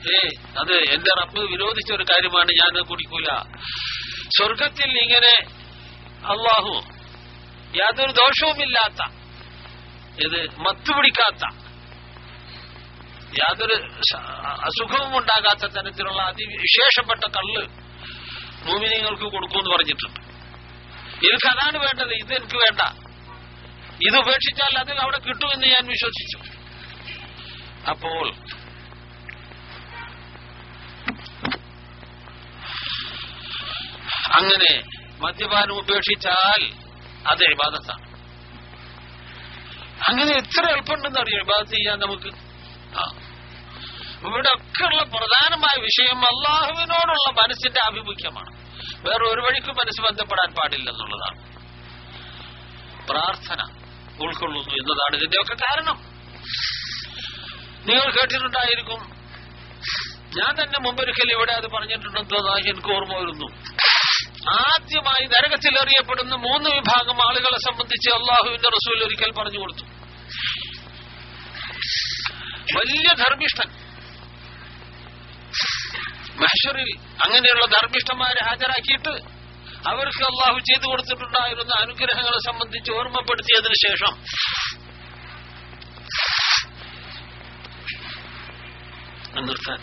ഏ അത് എന്റെ റബ്ബ് വിരോധിച്ച ഒരു കാര്യമാണ് ഞാൻ കുടിക്കൂല സ്വർഗത്തിൽ ഇങ്ങനെ അള്ളാഹു യാതൊരു ദോഷവുമില്ലാത്ത ഇത് മത്തുപിടിക്കാത്ത യാതൊരു സ- അസുഖവും ഉണ്ടാകാത്ത തരത്തിലുള്ള അതിവിശേഷപ്പെട്ട കള്ള് ഭൂമിനിങ്ങൾക്ക് കൊടുക്കുമെന്ന് പറഞ്ഞിട്ടുണ്ട് എനിക്ക് അതാണ് വേണ്ടത് ഇത് എനിക്ക് വേണ്ട ഇത് ഉപേക്ഷിച്ചാൽ അതിൽ അവിടെ കിട്ടുമെന്ന് ഞാൻ വിശ്വസിച്ചു അപ്പോൾ അങ്ങനെ മദ്യപാനം ഉപേക്ഷിച്ചാൽ അത് ഇബാദത്താണ് അങ്ങനെ എത്ര എളുപ്പമുണ്ടെന്ന് അറിയാം ഇബാദത്ത് ചെയ്യാൻ നമുക്ക് ആ ഇവിടെ ഒക്കെയുള്ള പ്രധാനമായ വിഷയം അള്ളാഹുവിനോടുള്ള മനസ്സിന്റെ ആഭിമുഖ്യമാണ് വേറെ ഒരു വഴിക്കും മനസ്സ് ബന്ധപ്പെടാൻ പാടില്ലെന്നുള്ളതാണ് പ്രാർത്ഥന ഉൾക്കൊള്ളുന്നു എന്നതാണ് ഇതിന്റെയൊക്കെ കാരണം നിങ്ങൾ കേട്ടിട്ടുണ്ടായിരിക്കും ഞാൻ തന്നെ മുമ്പൊരിക്കൽ ഇവിടെ അത് പറഞ്ഞിട്ടുണ്ടെന്ന് എനിക്ക് ഓർമ്മ വരുന്നു ആദ്യമായി നരകത്തിൽ അറിയപ്പെടുന്ന മൂന്ന് വിഭാഗം ആളുകളെ സംബന്ധിച്ച് അള്ളാഹുവിന്റെ റസൂൽ ഒരിക്കൽ പറഞ്ഞു കൊടുത്തു വലിയ ധർമ്മിഷ്ഠൻ മഹഷറിൽ അങ്ങനെയുള്ള ധർമ്മിഷ്ഠന്മാരെ ഹാജരാക്കിയിട്ട് അവർക്ക് അള്ളാഹു ചെയ്തു കൊടുത്തിട്ടുണ്ടായിരുന്ന അനുഗ്രഹങ്ങളെ സംബന്ധിച്ച് ഓർമ്മപ്പെടുത്തിയതിനു ശേഷം നിർത്താൻ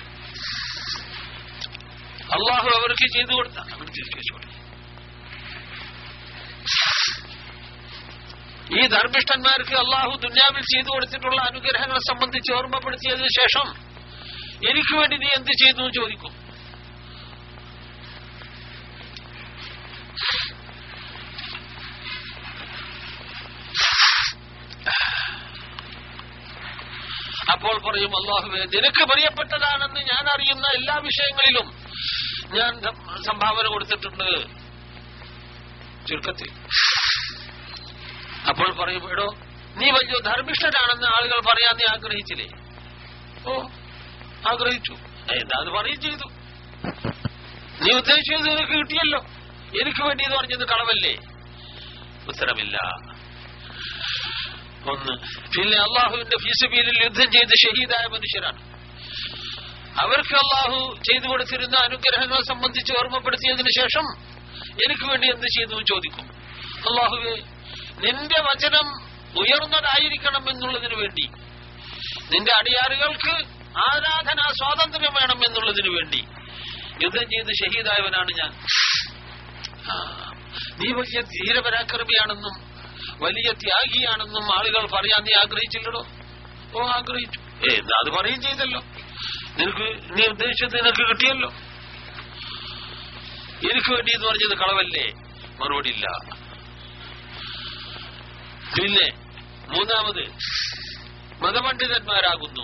അള്ളാഹു അവർക്ക് ചെയ്തു കൊടുത്ത അവർ തിരിച്ചു വെച്ചോട്ടെ ഈ ധർമ്മിഷ്ഠന്മാർക്ക് അള്ളാഹു ദുന്യാവിൽ ചെയ്തു കൊടുത്തിട്ടുള്ള അനുഗ്രഹങ്ങളെ സംബന്ധിച്ച് ഓർമ്മപ്പെടുത്തിയതിനു ശേഷം എനിക്ക് വേണ്ടി നീ എന്ത് ചെയ്തു എന്ന് ചോദിക്കും അപ്പോൾ പറയും അള്ളാഹുവെ നിനക്ക് പ്രിയപ്പെട്ടതാണെന്ന് ഞാൻ അറിയുന്ന എല്ലാ വിഷയങ്ങളിലും ഞാൻ സം- സംഭാവന കൊടുത്തിട്ടുണ്ട് ചുരുക്കത്തിൽ അപ്പോൾ പറയും എടോ നീ വലിയ ധർമ്മിഷ്ഠനാണെന്ന് ആളുകൾ പറയാൻ നീ ആഗ്രഹിച്ചില്ലേ ഓ ആഗ്രഹിച്ചു എന്താ അത് പറയും ചെയ്തു നീ ഉദ്ദേശിച്ചത് നിനക്ക് കിട്ടിയല്ലോ എനിക്ക് വേണ്ടി എന്ന് പറഞ്ഞത് കളവല്ലേ ഉത്തരമില്ല ഒന്ന് പിന്നെ അള്ളാഹുവിന്റെ ഫീസബീലിൽ യുദ്ധം ചെയ്ത് ഷഹീദായ മനുഷ്യരാണ് അവർക്ക് അള്ളാഹു ചെയ്തു കൊടുത്തിരുന്ന അനുഗ്രഹങ്ങളെ സംബന്ധിച്ച് ഓർമ്മപ്പെടുത്തിയതിനു ശേഷം എനിക്ക് വേണ്ടി എന്ത് ചെയ്തു എന്ന് ചോദിക്കും അള്ളാഹുവെ നിന്റെ വചനം ഉയർന്നതായിരിക്കണം എന്നുള്ളതിനു വേണ്ടി നിന്റെ അടിയാറുകൾക്ക് ആരാധനാ സ്വാതന്ത്ര്യം വേണം എന്നുള്ളതിനു വേണ്ടി യുദ്ധം ചെയ്ത് ഷഹീദായവനാണ് ഞാൻ ആ, നീ വലിയ ധീരപരാക്രമിയാണെന്നും വലിയ ത്യാഗിയാണെന്നും ആളുകൾ പറയാൻ നീ ആഗ്രഹിച്ചില്ലടോ ഓ ആഗ്രഹിച്ചു ഏ എന്നാ അത് പറയും ചെയ്തല്ലോ നിനക്ക് നീ ഉദ്ദേശിച്ചത് നിനക്ക് കിട്ടിയല്ലോ എനിക്ക് വേണ്ടി എന്ന് പറഞ്ഞത് കളവല്ലേ മറുപടി ഇല്ല പിന്നെ മൂന്നാമത് മതപണ്ഡിതന്മാരാകുന്നു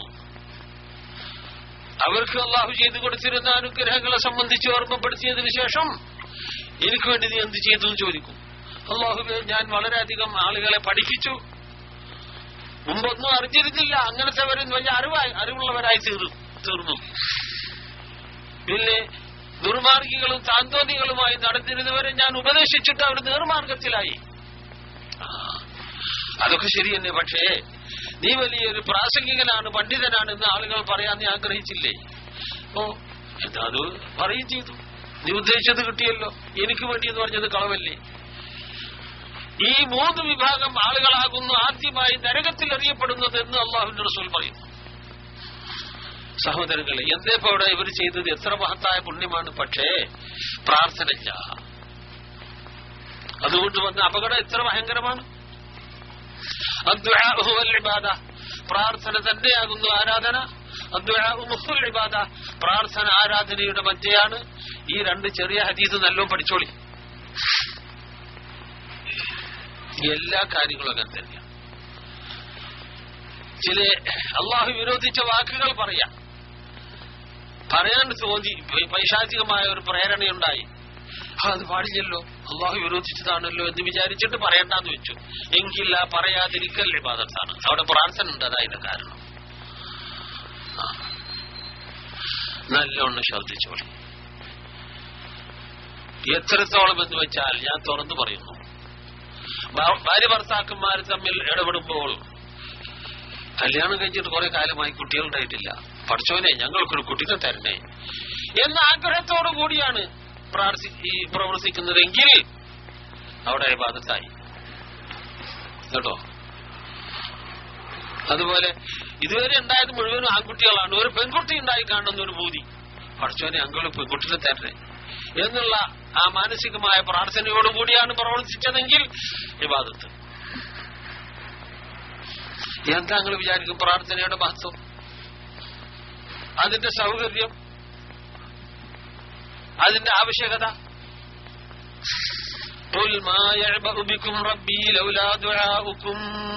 അവർക്ക് അള്ളാഹു ചെയ്തു കൊടുത്തിരുന്ന അനുഗ്രഹങ്ങളെ സംബന്ധിച്ച് ഓർമ്മപ്പെടുത്തിയതിനു ശേഷം എനിക്ക് വേണ്ടി നീ എന്ത് ചെയ്തു എന്ന് ചോദിക്കും അള്ളാഹുബെ ഞാൻ വളരെയധികം ആളുകളെ പഠിപ്പിച്ചു മുമ്പൊന്നും അറിഞ്ഞിരുന്നില്ല അങ്ങനത്തെവരും വലിയ അറിവായി അറിവുള്ളവരായി തീർന്നു തീർന്നു പിന്നെ ദുർമാർഗികളും താന്തോന്നികളുമായി നടന്നിരുന്നവരെ ഞാൻ ഉപദേശിച്ചിട്ട് അവർ നേർമാർഗത്തിലായി ആ, അതൊക്കെ ശരി തന്നെ പക്ഷേ നീ വലിയൊരു പ്രാസംഗികനാണ് പണ്ഡിതനാണെന്ന് ആളുകൾ പറയാൻ നീ ആഗ്രഹിച്ചില്ലേ ഓ എന്താ അത് പറയും ചെയ്തു നീ ഉദ്ദേശിച്ചത് കിട്ടിയല്ലോ എനിക്ക് വേണ്ടി എന്ന് പറഞ്ഞത് കളവല്ലേ ഈ മൂന്ന് വിഭാഗം ആളുകളാകുന്നു ആദ്യമായി നരകത്തിൽ അറിയപ്പെടുന്നത് എന്ന് അള്ളാഹുവിന്റെ റസൂൽ പറയും സഹോദരങ്ങളെ എന്തേപ്പോ ഇവിടെ ഇവർ ചെയ്തത് എത്ര മഹത്തായ പുണ്യമാണ് പക്ഷേ പ്രാർത്ഥനയില്ല അതുകൊണ്ട് വന്ന അപകടം എത്ര ഭയങ്കരമാണ് അദ്ദുആഉ വൽ ഇബാദ പ്രാർത്ഥന തന്നെയാകുന്നു ആരാധന അദ്ദുആഉ മുഖ്ഫുൽ ഇബാദ പ്രാർത്ഥന ആരാധനയുടെ മധ്യയാണ് ഈ രണ്ട് ചെറിയ ഹദീസ് നല്ലോണം പഠിച്ചോളി എല്ലാ കാര്യങ്ങളും അങ്ങനെ തന്നെയാണ് ചില അള്ളാഹു വിരോധിച്ച വാക്കുകൾ പറയാം പറയാൻ തോന്നി പൈ- പൈശാചികമായ ഒരു പ്രേരണയുണ്ടായി ആ, അത് പാടില്ലല്ലോ അള്ളാഹു വിരോധിച്ചതാണല്ലോ എന്ന് വിചാരിച്ചിട്ട് പറയണ്ടെന്ന് വെച്ചു എങ്കിൽ ആ പറയാതിരിക്കൽ വിവാദത്താണ് അവിടെ പ്രാർത്ഥന ഉണ്ട് അതായത് കാരണം ആ. നല്ലോണം ശ്രദ്ധിച്ചോളി എത്രത്തോളം എന്ന് വെച്ചാൽ ഞാൻ തുറന്നു പറയുന്നു ഭാ- ഭാര്യ ഭർത്താക്കന്മാർ തമ്മിൽ ഇടപെടുമ്പോൾ കല്യാണം കഴിഞ്ഞിട്ട് കുറെ കാലമായി കുട്ടികളുണ്ടായിട്ടില്ല പഠിച്ചോനെ ഞങ്ങൾക്കൊരു കുട്ടിനെ തരണേ എന്ന ആഗ്രഹത്തോടു കൂടിയാണ് പ്രാർത്ഥി ഈ പ്രവർത്തിക്കുന്നതെങ്കിൽ അവിടെ ബാധത്തായി കേട്ടോ അതുപോലെ ഇതുവരെ ഉണ്ടായത് മുഴുവനും ആൺകുട്ടികളാണ് ഒരു പെൺകുട്ടി ഉണ്ടായി കാണുന്ന ഒരു ഭൂതി പഠിച്ചോനെ അങ്കൾ പെൺകുട്ടിനെ തരണേ എന്നുള്ള ആ മാനസികമായ പ്രാർത്ഥനയോടുകൂടിയാണ് പ്രവർത്തിച്ചതെങ്കിൽ വിവാദത്ത് എന്താ നിങ്ങൾ വിചാരിക്കും പ്രാർത്ഥനയുടെ മഹത്വം അതിന്റെ സൗകര്യം അതിന്റെ ആവശ്യകത قل ما يعبأ بكم ربي لولا دعاؤكم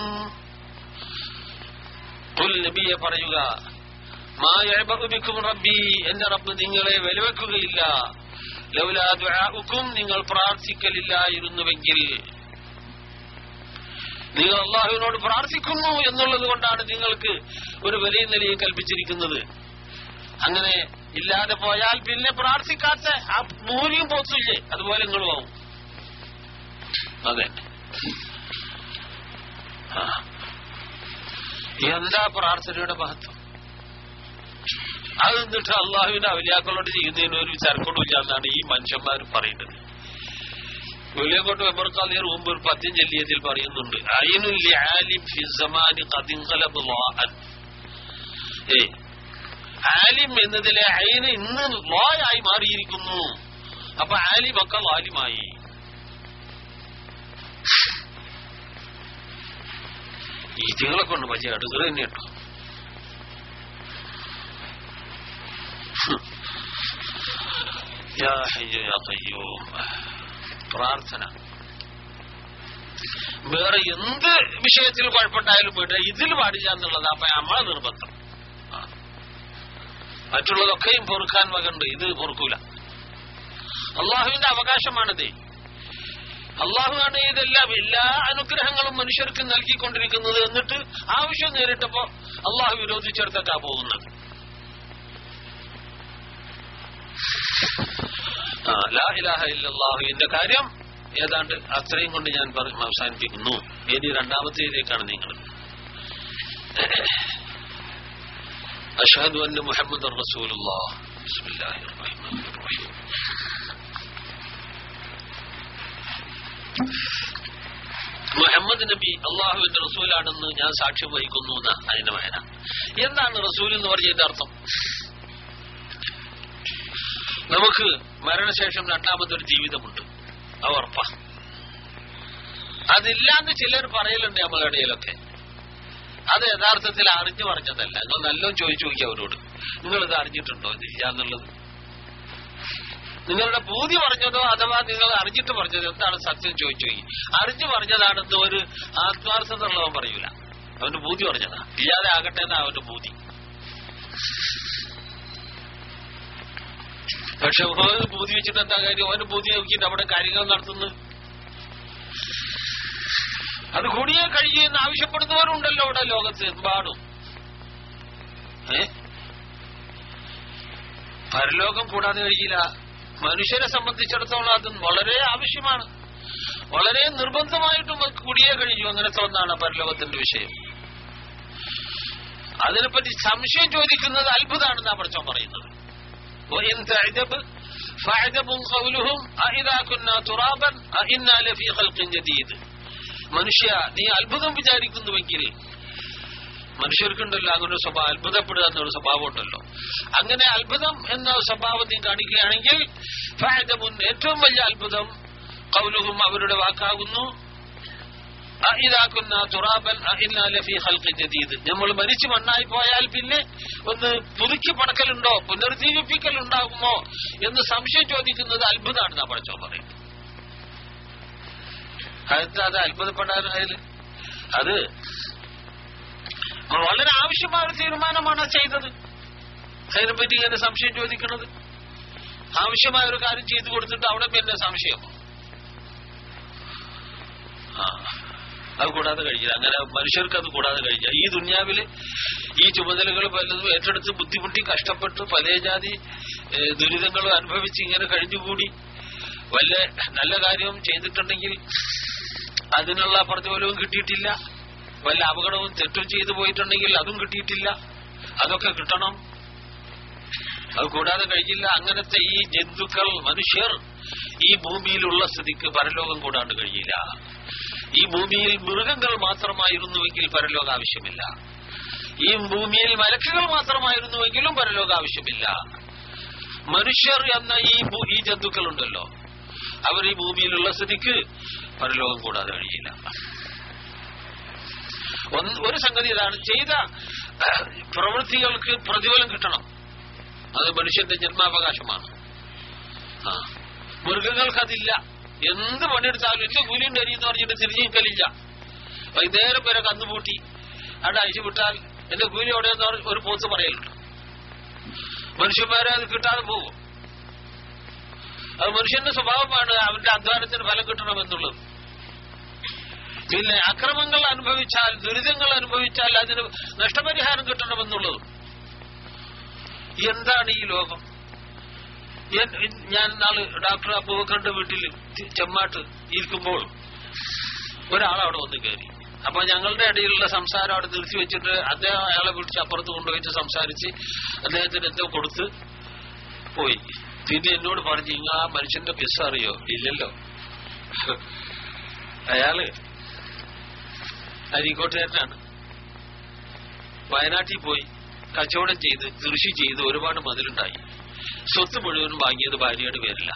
قل നബിയെ പറയുക മാ يعبأ بكم ربي എന്റെ റബ്ബ് നിങ്ങളെ വിലവെക്കുകയില്ല ലൗലാ ദുആഉക്കും നിങ്ങൾ പ്രാർത്ഥിക്കലില്ലായിരുന്നുവെങ്കിൽ നിങ്ങൾ അള്ളാഹുവിനോട് പ്രാർത്ഥിക്കുന്നു എന്നുള്ളത് കൊണ്ടാണ് നിങ്ങൾക്ക് ഒരു വലിയ നിലയും കൽപ്പിച്ചിരിക്കുന്നത് അങ്ങനെ ഇല്ലാതെ പോയാൽ പിന്നെ പ്രാർത്ഥിക്കാത്ത ആ മൂലിയും പോത്തില്ലേ അതുപോലെ നിങ്ങളും ആവും അതെ ആ. എന്താ പ്രാർത്ഥനയുടെ മഹത്വം അത് എന്നിട്ട് അള്ളാഹുവിന്റെ അവലിയാക്കളോട് ചെയ്യുന്നതിന് ഒരു ചരക്കൊടുമില്ല എന്നാണ് ഈ മനുഷ്യന്മാർ പറയുന്നത് വെളിയങ്കോട്ട് വെബർക്കാലിയർ മുമ്പ് ഒരു പദ്യം ചൊല്ലിയതിൽ പറയുന്നുണ്ട് അയിനുൽ ആലിം ഫി സമാനി ഖദിൻഖലബ് ളാഅൻ. ഏയ് ആലിം എന്നതിലെ അയിന് ഇന്ന് ലോയായി മാറിയിരിക്കുന്നു അപ്പൊ ആലിമൊക്കെ വാലിമായി ഈറ്റുകളെ കൊണ്ട് വലിയ അടുകൾ തന്നെ കേട്ടോ യാ ഹയ്യോ യാ ഖയ്യൂം. പ്രാർത്ഥന വേറെ എന്ത് വിഷയത്തിൽ കുഴപ്പമുണ്ടായാലും പോയിട്ട് ഇതിൽ പാടില്ല എന്നുള്ളത് അപ്പൊ നമ്മളെ നിർബന്ധം ആ. മറ്റുള്ളതൊക്കെയും പൊറുക്കാൻ വകണ്ട് ഇത് പൊറുക്കൂല അള്ളാഹുവിന്റെ അവകാശമാണിത് അള്ളാഹുവാണ് ഇതെല്ലാം എല്ലാ അനുഗ്രഹങ്ങളും മനുഷ്യർക്ക് നൽകിക്കൊണ്ടിരിക്കുന്നത് എന്നിട്ട് ആവശ്യം നേരിട്ടപ്പോ അള്ളാഹു വിരോധിച്ചെടുത്തേക്കാ പോകുന്നത് ആ, ലാ ഇലാഹ ഇല്ലല്ലാഹുവിന്റെ കാര്യം ഏതാണ്ട് അത്രയും കൊണ്ട് ഞാൻ പറഞ്ഞ് അവസാനിപ്പിക്കുന്നു ഇനി രണ്ടാമത്തേതിലേക്കാണ് നിങ്ങൾ അഷഹദു അന്ന മുഹമ്മദ് റസൂലുള്ളാഹ് ബിസ്മില്ലാഹിർ റഹ്മാനിർ റഹീം മുഹമ്മദ് നബി അള്ളാഹുവിന്റെ റസൂലാണെന്ന് ഞാൻ സാക്ഷ്യം വഹിക്കുന്നു എന്ന അതിന്റെ വായന എന്താണ് റസൂൽ എന്ന് പറഞ്ഞതിന്റെ അർത്ഥം നമുക്ക് മരണശേഷം രണ്ടാമതൊരു ജീവിതമുണ്ട് അത് ഉറപ്പാ അതില്ലാന്ന് ചിലർ പറയലുണ്ട് നമ്മളുടെ ഇടയിലൊക്കെ അത് യഥാർത്ഥത്തിൽ അറിഞ്ഞു പറഞ്ഞതല്ല നിങ്ങൾ നല്ലോണം ചോദിച്ചു നോക്കി അവരോട് നിങ്ങളിത് അറിഞ്ഞിട്ടുണ്ടോ ഇത് ഇല്ലാന്നുള്ളത് നിങ്ങളുടെ ബൂതി പറഞ്ഞതോ അഥവാ നിങ്ങൾ അറിഞ്ഞിട്ട് പറഞ്ഞതോ എന്താണ് സത്യം ചോദിച്ചു നോക്കി അറിഞ്ഞു പറഞ്ഞതാണെന്ന് ഒരു ആത്മാർത്ഥത ഉള്ളവൻ പറയൂല അവന്റെ ബൂതി പറഞ്ഞതാ ഇല്ലാതെ ആകട്ടെ എന്നാ അവന്റെ ബൂതി പക്ഷെ ഓന് ബൂതി വെച്ചിട്ട് എന്താ കാര്യം ഓന് ബൂതി നോക്കിയിട്ട് അവിടെ കാര്യങ്ങൾ നടത്തുന്നു അത് കൂടിയേ കഴിയുമെന്ന് ആവശ്യപ്പെടുന്നവരുണ്ടല്ലോ ഇവിടെ ലോകത്ത് എമ്പാടും ഏ പരലോകം കൂടാതെ കഴിയില്ല മനുഷ്യരെ സംബന്ധിച്ചിടത്തോളം അത് വളരെ ആവശ്യമാണ് വളരെ നിർബന്ധമായിട്ടും അത് കൂടിയേ കഴിയൂ അങ്ങനത്തെ ഒന്നാണ് പരലോകത്തിന്റെ വിഷയം അതിനെപ്പറ്റി സംശയം ചോദിക്കുന്നത് അത്ഭുതമാണെന്നാ പഠിച്ചോ പറയുന്നത് وإن تعجب فعجب قولهم أإذا كنا ترابا أإنا لفي خلق جديد മനുഷ്യ നീ അത്ഭുതം വിചാരിക്കുന്നുവെങ്കിൽ മനുഷ്യർക്കുണ്ടല്ലോ അങ്ങനെ ഒരു സ്വഭാവം അത്ഭുതപ്പെടുക എന്നൊരു സ്വഭാവം ഉണ്ടല്ലോ അങ്ങനെ അത്ഭുതം എന്ന സ്വഭാവം നീ കാണിക്കുകയാണെങ്കിൽ ഫായതമുൻ ഏറ്റവും വലിയ അത്ഭുതം കൗലുഹും അവരുടെ വാക്കാകുന്നു ഇതാക്കുന്ന തുറാബൻ ജദീദ് നമ്മൾ മരിച്ചു മണ്ണായി പോയാൽ പിന്നെ ഒന്ന് പുതുക്കി പടക്കലുണ്ടോ പുനർജീവിപ്പിക്കൽ ഉണ്ടാകുമോ എന്ന് സംശയം ചോദിക്കുന്നത് അത്ഭുതമാണെന്നാ പഠിച്ചോ പറയുന്നത് അത് അത് അത്ഭുതപ്പെടാൻ അതില് അത് വളരെ ആവശ്യമായ ഒരു തീരുമാനമാണ് ആ ചെയ്തത് അതിനെപ്പറ്റി ഇങ്ങനെ സംശയം ചോദിക്കുന്നത് ആവശ്യമായ ഒരു കാര്യം ചെയ്തു കൊടുത്തിട്ട് അവിടെ പിന്നെ സംശയം ആ അത് കൂടാതെ കഴിയില്ല അങ്ങനെ മനുഷ്യർക്ക് അത് കൂടാതെ കഴിയില്ല ഈ ദുന്യാവില് ഈ ചുമതലകൾ പലതും ഏറ്റെടുത്ത് ബുദ്ധിമുട്ടി കഷ്ടപ്പെട്ട് പല ജാതി ഏ, ദുരിതങ്ങളും അനുഭവിച്ച് ഇങ്ങനെ കഴിഞ്ഞുകൂടി വല്ല നല്ല കാര്യവും ചെയ്തിട്ടുണ്ടെങ്കിൽ അതിനുള്ള പ്രതിഫലവും കിട്ടിയിട്ടില്ല വല്ല അപകടവും തെറ്റും ചെയ്തു പോയിട്ടുണ്ടെങ്കിൽ അതും കിട്ടിയിട്ടില്ല അതൊക്കെ കിട്ടണം അത് കൂടാതെ കഴിയില്ല അങ്ങനത്തെ ഈ ജന്തുക്കൾ മനുഷ്യർ ഈ ഭൂമിയിലുള്ള സ്ഥിതിക്ക് പരലോകം കൂടാണ്ട് കഴിയില്ല ഈ ഭൂമിയിൽ മൃഗങ്ങൾ മാത്രമായിരുന്നുവെങ്കിൽ പരലോകം ആവശ്യമില്ല ഈ ഭൂമിയിൽ മലക്കുകൾ മാത്രമായിരുന്നുവെങ്കിലും പരലോകം ആവശ്യമില്ല മനുഷ്യർ എന്ന ഈ ഭൂ- ഈ ജന്തുക്കളുണ്ടല്ലോ അവർ ഈ ഭൂമിയിലുള്ള സ്ഥിതിക്ക് പരലോകം കൂടാതെ കഴിയില്ല ഒന്ന് ഒരു സംഗതി ഇതാണ് ചെയ്ത അഹ്, പ്രവൃത്തികൾക്ക് പ്രതിഫലം കിട്ടണം അത് മനുഷ്യന്റെ ജന്മാവകാശമാണ് ആ മൃഗങ്ങൾക്ക് അതില്ല എന്ത് പണിയെടുത്താലും എന്റെ കൂലിയും അരി എന്ന് പറഞ്ഞിട്ട് തിരിഞ്ഞു നിൽക്കലില്ല വൈകുന്നേരം വരെ കന്നുപൂട്ടി അവിടെ അയച്ചു വിട്ടാൽ എന്റെ കൂലി എവിടെയെന്ന് പറഞ്ഞ് ഒരു പോത്ത് പറയലുണ്ട് മനുഷ്യന്മാരെ അത് കിട്ടാതെ പോകും അത് മനുഷ്യന്റെ സ്വഭാവമാണ് അവന്റെ അധ്വാനത്തിന് ഫലം കിട്ടണമെന്നുള്ളത് പിന്നെ അക്രമങ്ങൾ അനുഭവിച്ചാൽ ദുരിതങ്ങൾ അനുഭവിച്ചാൽ അതിന് നഷ്ടപരിഹാരം കിട്ടണമെന്നുള്ളതും എന്താണ് ഈ ലോകം ഞാൻ- ഞാൻ നാള് ഡോക്ടർ അബൂബക്കറിന്റെ വീട്ടിൽ ചെ- ചെമ്മാട്ട് ഇരിക്കുമ്പോൾ ഒരാൾ അവിടെ വന്ന് കയറി അപ്പൊ ഞങ്ങളുടെ ഇടയിലുള്ള സംസാരം അവിടെ നിർത്തി വെച്ചിട്ട് അദ്ദേഹം അയാളെ വിളിച്ച് അപ്പുറത്ത് കൊണ്ടുപോയിട്ട് സംസാരിച്ച് അദ്ദേഹത്തിന് എന്തോ കൊടുത്ത് പോയി പിന്നെ എന്നോട് പറഞ്ഞു ഇങ്ങ ആ മനുഷ്യന്റെ പിസ് അറിയോ ഇല്ലല്ലോ അയാള് അരീക്കോട്ടുകാരനാണ് വയനാട്ടിൽ പോയി കച്ചവടം ചെയ്ത് കൃഷി ചെയ്ത് ഒരുപാട് മതിലുണ്ടായി സ്വത്ത് മുഴുവനും വാങ്ങിയത് ഭാര്യയുടെ പേരില്ല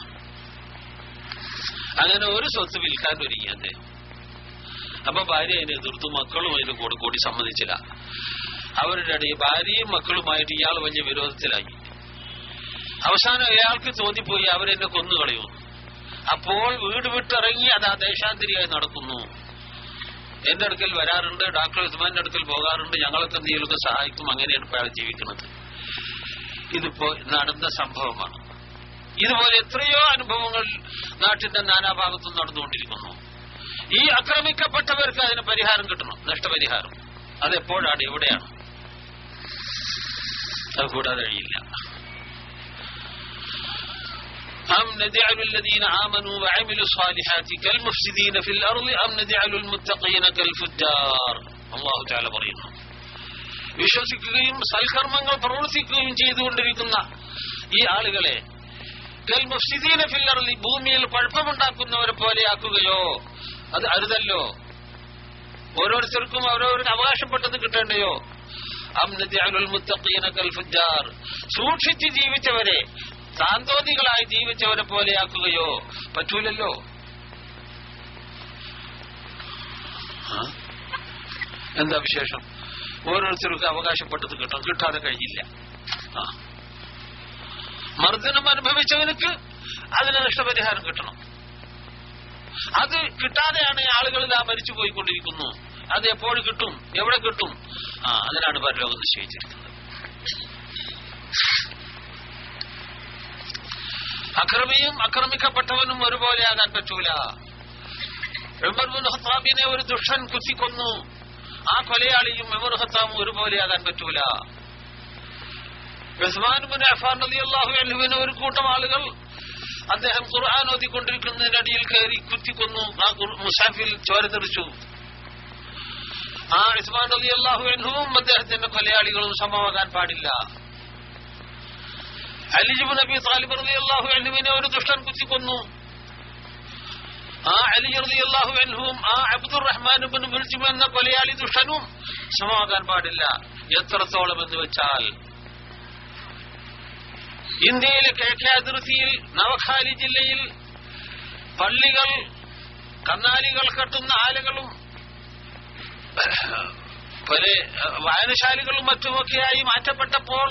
അങ്ങനെ ഒരു സ്വത്ത് വിൽക്കാൻ ഒരുങ്ങി അദ്ദേഹം അപ്പൊ ഭാര്യ അതിനെ എതിർത്തു മക്കളും അതിന് കൂടെ കൂടി സമ്മതിച്ചില്ല അവരുടെ ഇടയിൽ ഭാര്യയും മക്കളുമായിട്ട് ഇയാൾ വലിയ വിരോധത്തിലായി അവസാനം അയാൾക്ക് തോന്നിപ്പോയി അവരെന്നെ കൊന്നുകളയും അപ്പോൾ വീട് വിട്ടിറങ്ങി അത് ആ ദേശാന്തരിയായി നടക്കുന്നു എന്റെ അടുക്കൽ വരാറുണ്ട് ഡോക്ടർ ഉസ്മാന്റെ അടുക്കൽ പോകാറുണ്ട് ഞങ്ങളൊക്കെ എന്തെങ്കിലുമൊക്കെ സഹായിക്കും അങ്ങനെയാണ് ഇപ്പോൾ അയാൾ ജീവിക്കുന്നത് ഇതിപ്പോ നടന്ന സംഭവമാണ് ഇതുപോലെ എത്രയോ അനുഭവങ്ങൾ നാട്ടിന്റെ നാനാഭാഗത്തും നടന്നുകൊണ്ടിരിക്കുന്നു ഈ ആക്രമിക്കപ്പെട്ടവർക്ക് അതിന് പരിഹാരം കിട്ടണം നഷ്ടപരിഹാരം അതെപ്പോഴാണ് എവിടെയാണ് അത് കൂടാതെ കഴിയില്ല أم نجعل الذين آمنوا وعملوا الصالحات كالمفسدين في الأرض أم نجعل المتقين كالفجار الله تعالى പറയുന്നു വിശ്വസിക്കുകയും സൽക്കർമ്മങ്ങൾ പ്രവർത്തിക്കുകയും ചെയ്തുകൊണ്ടിരിക്കുന്ന ഈ ആളുകളെ കൽ മുഫ്സിദീന ഫിൽ അർളി ഭൂമിയിൽ കുഴപ്പമുണ്ടാക്കുന്നവരെ പോലെയാക്കുകയോ അത് അരുതല്ലോ ഓരോരുത്തർക്കും ഓരോരുത്തർക്ക് അവകാശപ്പെട്ടത് കിട്ടേണ്ടയോ അം നജഅലുൽ മുത്തഖീന കൽ ഫുജ്ജാർ സൂക്ഷിച്ച് ജീവിച്ചവരെ സാന്തോതികളായി ജീവിച്ചവരെ പോലെയാക്കുകയോ പറ്റൂലല്ലോ ആ? എന്താ വിശേഷം ഓരോരുത്തർക്കും അവകാശപ്പെട്ടത് കിട്ടും കിട്ടാതെ കഴിയില്ല ആ മർദ്ദനം അനുഭവിച്ചവനക്ക് അതിന് നഷ്ടപരിഹാരം കിട്ടണം അത് കിട്ടാതെയാണ് ആളുകൾ ഇതാ മരിച്ചു പോയിക്കൊണ്ടിരിക്കുന്നു അത് എപ്പോൾ കിട്ടും എവിടെ കിട്ടും ആ അതിനാണ് പരലോകം നിശ്ചയിച്ചിരിക്കുന്നത് അക്രമിയും ആക്രമിക്കപ്പെട്ടവനും ഒരുപോലെയാകാൻ പറ്റൂല ഉമർ ബിൻ ഖത്താബിനെ ഒരു ദുഷ്ടൻ കുത്തിക്കൊന്നു ആ കൊലയാളിയും ഉമർ ഖത്താബും ഒരുപോലെയാകാൻ പറ്റൂല ഉസ്മാൻ ബിൻ അഫാൻ റളിയല്ലാഹു അൻഹുവിനെ ഒരു കൂട്ടം ആളുകൾ അദ്ദേഹം ഖുർആൻ ഓതിക്കൊണ്ടിരിക്കുന്നതിനടിയിൽ കയറി കുത്തിക്കൊന്നു ആ ഖുർ- മുസാഫിൽ ചോര തെറിച്ചു ആ ഉസ്മാൻ റളിയല്ലാഹു അൻഹുവും അദ്ദേഹത്തിന്റെ കൊലയാളികളും സമമാകാൻ പാടില്ല അലിജുബ് നബി താലിബ് റളിയല്ലാഹു അൻഹുവിനെ ഒരു ദുഷ്ടൻ കുത്തിക്കൊന്നു ആ അലി റളിയല്ലാഹു അൻഹുവും ആ അബ്ദുറഹ്മാൻ ഇബ്നു മുൽജിം എന്ന കൊലയാളി ദുഷ്ടനും സമമാകാൻ പാടില്ല എത്രത്തോളം എന്ന് വെച്ചാൽ ഇന്ത്യയിലെ കിഴക്കേ അതിർത്തിയിൽ നവഖാലി ജില്ലയിൽ പള്ളികൾ കന്നാലികൾ കെട്ടുന്ന ആലകളും പല ഏഹ്, വായനശാലകളും മറ്റുമൊക്കെയായി മാറ്റപ്പെട്ടപ്പോൾ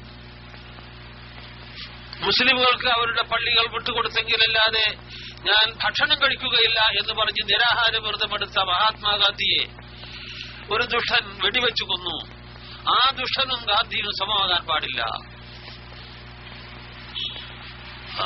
മുസ്ലിമുകൾക്ക് അവരുടെ പള്ളികൾ വിട്ടുകൊടുത്തെങ്കിലല്ലാതെ ഞാൻ ഭക്ഷണം കഴിക്കുകയില്ല എന്ന് പറഞ്ഞ് നിരാഹാര വ്രതമെടുത്ത മഹാത്മാഗാന്ധിയെ ഒരു ദുഷ്ടൻ വെടിവെച്ചു കൊന്നു ആ ദുഷ്ടനും ഗാന്ധിയും സമമാകാൻ പാടില്ല ആ.